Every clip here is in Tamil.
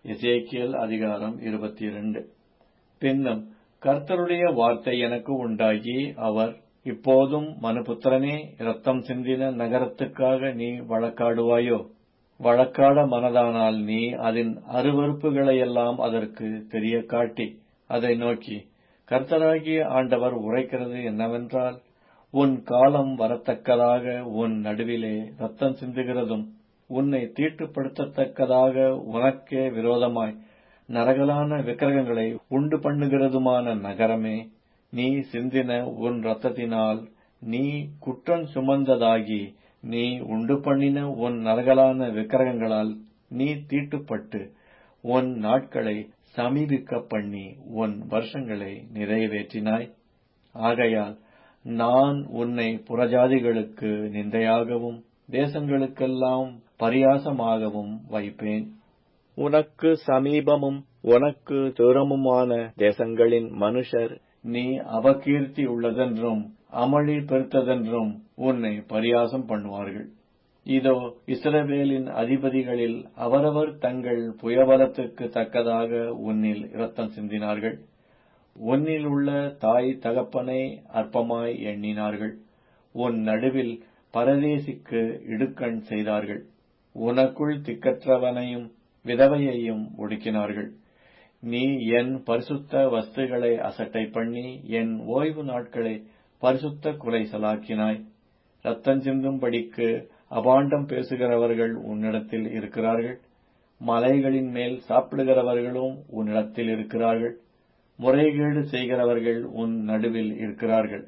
எசேக்கியேல் அதிகாரம் இருபத்திரண்டு பின்னும் கர்த்தருடைய வார்த்தை எனக்கு உண்டாகி அவர் இப்போதும் மனுபுத்திரனே இரத்தம் சிந்தின நகரத்துக்காக நீ வழக்காடுவாயோ வழக்காட மனதானால் நீ அதன் அருவருப்புகளையெல்லாம் அதற்கு தெரியக் காட்டி அதை நோக்கி கர்த்தராகிய ஆண்டவர் உரைக்கிறது என்னவென்றால் உன் காலம் வரத்தக்கதாக உன் நடுவிலே ரத்தம் சிந்துகிறதும் உன்னை தீட்டுப்படுத்தத்தக்கதாக உனக்கே விரோதமாய் நரகலான விக்கிரகங்களை உண்டு பண்ணுகிறதுமான நகரமே நீ சிந்தின உன் இரத்தத்தினால் நீ குற்றம் சுமந்ததாகி நீ உண்டு பண்ணின உன் நரகலான விக்கிரகங்களால் நீ தீட்டுப்பட்டு உன் நாட்களை சமீபிக்க பண்ணி உன் வருஷங்களை நிறைவேற்றினாய் ஆகையால் நான் உன்னை புறஜாதிகளுக்கு நிந்தையாகவும் தேசங்களுக்கெல்லாம் பரியாசமாகவும் வைப்பேன் உனக்கு சமீபமும் உனக்கு தூரமுமான தேசங்களின் மனுஷர் நீ அபகீர்த்தி உள்ளதென்றும் அமளி பெருத்ததென்றும் உன்னை பரியாசம் பண்ணுவார்கள் இதோ இஸ்ரவேலின் அதிபதிகளில் அவரவர் தங்கள் புயபலத்துக்கு தக்கதாக உன்னில் இரத்தம் சிந்தினார்கள் உன்னில் உள்ள தாய் தகப்பனை அற்பமாய் எண்ணினார்கள் உன் நடுவில் பரதேசிக்கு இடுக்கண் செய்தார்கள் உனக்குள் திக்கற்றவனையும் விதவையையும் ஒடுக்கினார்கள் நீ என் பரிசுத்த வஸ்துகளை அசட்டை பண்ணி என் ஓய்வு நாட்களை பரிசுத்த குலைசலாக்கினாய் ரத்தம் சிந்தும்படிக்கு அபாண்டம் பேசுகிறவர்கள் உன்னிடத்தில் இருக்கிறார்கள் மலைகளின் மேல் சாப்பிடுகிறவர்களும் உன்னிடத்தில் இருக்கிறார்கள் முறைகேடு செய்கிறவர்கள் உன் நடுவில் இருக்கிறார்கள்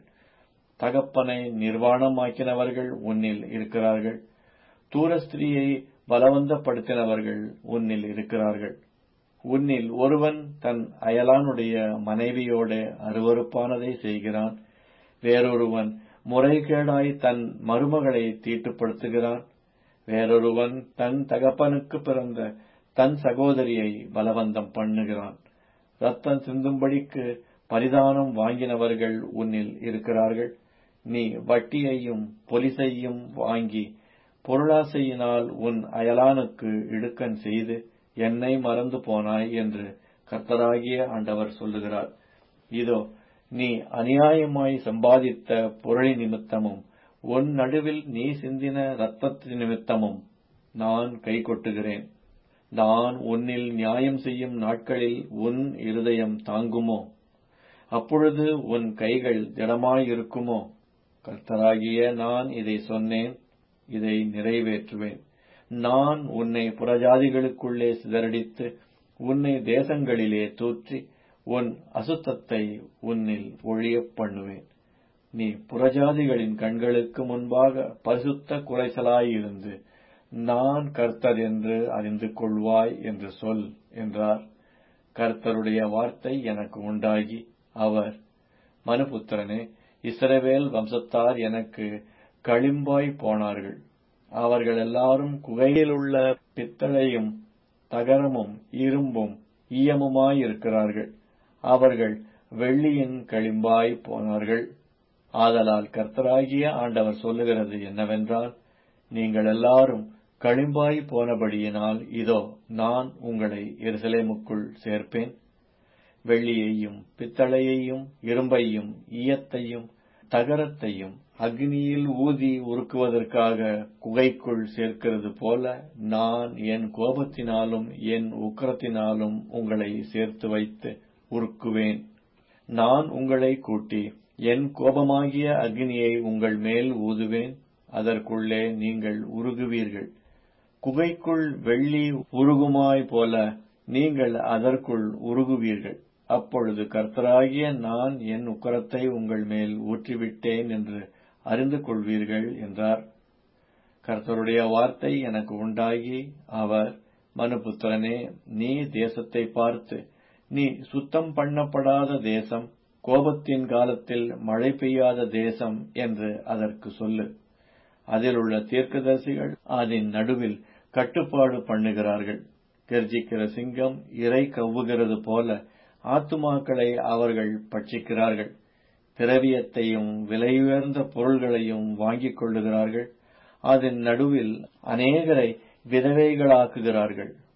தகப்பனை நிர்வாணமாக்கினவர்கள் உன்னில் இருக்கிறார்கள் தூரஸ்திரியை பலவந்தப்படுத்தினவர்கள் உன்னில் இருக்கிறார்கள் உன்னில் ஒருவன் தன் அயலானுடைய மனைவியோட அருவறுப்பானதை செய்கிறான் வேறொருவன் முறைகேடாய் தன் மருமகளை தீட்டுப்படுத்துகிறான் வேறொருவன் தன் தகப்பனுக்கு பிறந்த தன் சகோதரியை பலவந்தம் பண்ணுகிறான் ரத்தம் சிந்தும்படிக்கு பரிதானம் வாங்கினவர்கள் உன்னில் இருக்கிறார்கள் நீ வட்டியையும் பொலிசையும் வாங்கி பொருளாசையினால் உன் அயலானுக்கு இடுக்கண் செய்து என்னை மறந்து போனாய் என்று கர்த்தராகிய ஆண்டவர் சொல்லுகிறார் இதோ நீ அநியாயமாய் சம்பாதித்த பொருளி நிமித்தமும் உன் நடுவில் நீ சிந்தின ரத்தத்து நிமித்தமும் நான் கை கொட்டுகிறேன் நான் உன்னில் நியாயம் செய்யும் நாட்களில் உன் இருதயம் தாங்குமோ அப்பொழுது உன் கைகள் திடமாயிருக்குமோ கர்த்தராகிய நான் இதை சொன்னேன் இதை நிறைவேற்றுவேன் நான் உன்னை புறஜாதிகளுக்குள்ளே சிதறடித்து உன்னை தேசங்களிலே தூற்றி உன் அசுத்தத்தை உன்னில் ஒழியப் பண்ணுவேன் நீ புறஜாதிகளின் கண்களுக்கு முன்பாக பரிசுத்த குறைசலாயிருந்து நான் கர்த்தர் என்று அறிந்து கொள்வாய் என்று சொல் என்றார் கர்த்தருடைய வார்த்தை எனக்கு உண்டாகி அவர் மனுபுத்திரனே இஸ்ரவேல் வம்சத்தார் எனக்கு களிம்பாய் போனார்கள் அவர்கள் எல்லாரும் குகையிலுள்ள பித்தளையும் தகரமும் இரும்பும் ஈயமுமாயிருக்கிறார்கள் அவர்கள் வெள்ளியின் களிம்பாய் போனார்கள் ஆதலால் கர்த்தராகிய ஆண்டவர் சொல்லுகிறது என்னவென்றால் நீங்கள் எல்லாரும் களிம்பாய் போனபடியினால் இதோ நான் உங்களை எருசலேமுக்குள் சேர்ப்பேன் வெள்ளியையும் பித்தளையையும் இரும்பையும் ஈயத்தையும் தகரத்தையும் அக்னியில் ஊதி உருக்குவதற்காக குகைக்குள் சேர்க்கிறது போல நான் என் கோபத்தினாலும் என் உக்கரத்தினாலும் உங்களை சேர்த்து வைத்து உருக்குவேன் நான் உங்களை கூட்டி என் கோபமாகிய அக்னியை உங்கள் மேல் ஊதுவேன் அதற்குள்ளே நீங்கள் உருகுவீர்கள் குகைக்குள் வெள்ளி உருகுமாய் போல நீங்கள் அதற்குள் உருகுவீர்கள் அப்பொழுது கர்த்தராகிய நான் என் உக்கரத்தை உங்கள் மேல் ஊற்றிவிட்டேன் என்று அறிந்து கொள்வீர்கள் என்றார் கர்த்தருடைய வார்த்தை எனக்கு உண்டாகி அவர் மனுபுத்திரனே நீ தேசத்தை பார்த்து நீ சுத்தம் பண்ணப்படாத தேசம் கோபத்தின் காலத்தில் மழை பெய்யாத தேசம் என்று அதற்கு சொல்லு அதில் உள்ள தீர்க்கதரிசிகள் அதன் நடுவில் கட்டுப்பாடு பண்ணுகிறார்கள் கெர்ஜிக்கிற சிங்கம் இறை கவ்வுகிறது போல ஆத்துமாக்களை அவர்கள் பட்சிக்கிறார்கள் திரவியத்தையும் விலையுயர்ந்த பொருள்களையும் வாங்கிக் கொள்ளுகிறார்கள் அதன் நடுவில் அநேகரை விதவைகளாக்குகிறார்கள்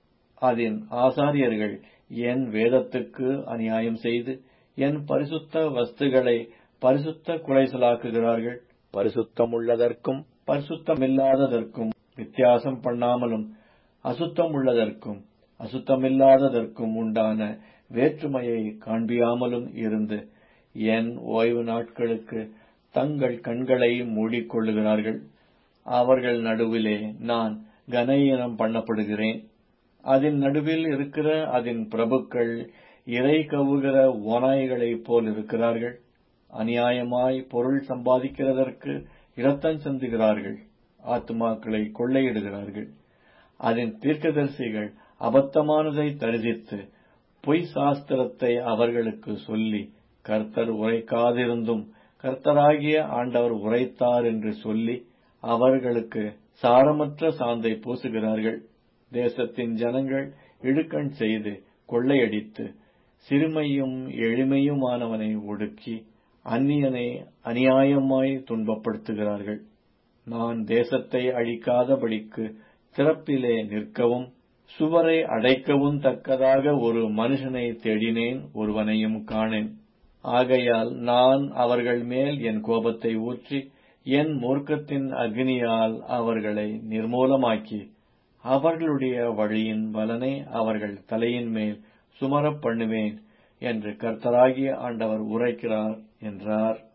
அதன் ஆசாரியர்கள் என் வேதத்துக்கு அநியாயம் செய்து என் பரிசுத்த வஸ்துகளை பரிசுத்த குலைசலாக்குகிறார்கள் பரிசுத்தமுள்ளதற்கும் பரிசுத்தமில்லாததற்கும் வித்தியாசம் பண்ணாமலும் அசுத்தமுள்ளதற்கும் அசுத்தமில்லாததற்கும் உண்டான வேற்றுமையை காண்பியாமலும் இருந்து என் ஓய்வு நாட்களுக்கு தங்கள் கண்களை மூடிக்கொள்ளுகிறார்கள் அவர்கள் நடுவிலே நான் கனஈனம் பண்ணப்படுகிறேன் அதன் நடுவில் இருக்கிற அதன் பிரபுக்கள் இறை கவுகிற ஓநாய்களைப் போல் இருக்கிறார்கள் அநியாயமாய் பொருள் சம்பாதிக்கிறதற்கு இரத்தம் சிந்துகிறார்கள் ஆத்துமாக்களை கொள்ளையிடுகிறார்கள் அதன் தீர்க்கதரிசிகள் அபத்தமானதை தரிசித்து பொய் சாஸ்திரத்தை அவர்களுக்கு சொல்லி கர்த்தர் உரைக்காதிருந்தும் கர்த்தராகிய ஆண்டவர் உரைத்தார் என்று சொல்லி அவர்களுக்கு சாரமற்ற சாந்தை பூசுகிறார்கள் தேசத்தின் ஜனங்கள் இடுக்கண் செய்து கொள்ளையடித்து சிறுமையும் எளிமையுமானவனை ஒடுக்கி அந்நியனை அநியாயமாய் துன்பப்படுத்துகிறார்கள் நான் தேசத்தை அழிக்காதபடிக்கு திறப்பிலே நிற்கவும் சுவரை அடைக்கவும் தக்கதாக ஒரு மனுஷனை தேடினேன் ஒருவனையும் காணேன் ஆகையால் நான் அவர்கள் மேல் என் கோபத்தை ஊற்றி என் மூர்க்கத்தின் அக்னியால் அவர்களை நிர்மூலமாக்கி அவர்களுடைய வழியின் பலனை அவர்கள் தலையின் மேல் சுமரப் பண்ணுவேன் என்று கர்த்தராகிய ஆண்டவர் உரைக்கிறார் என்றார்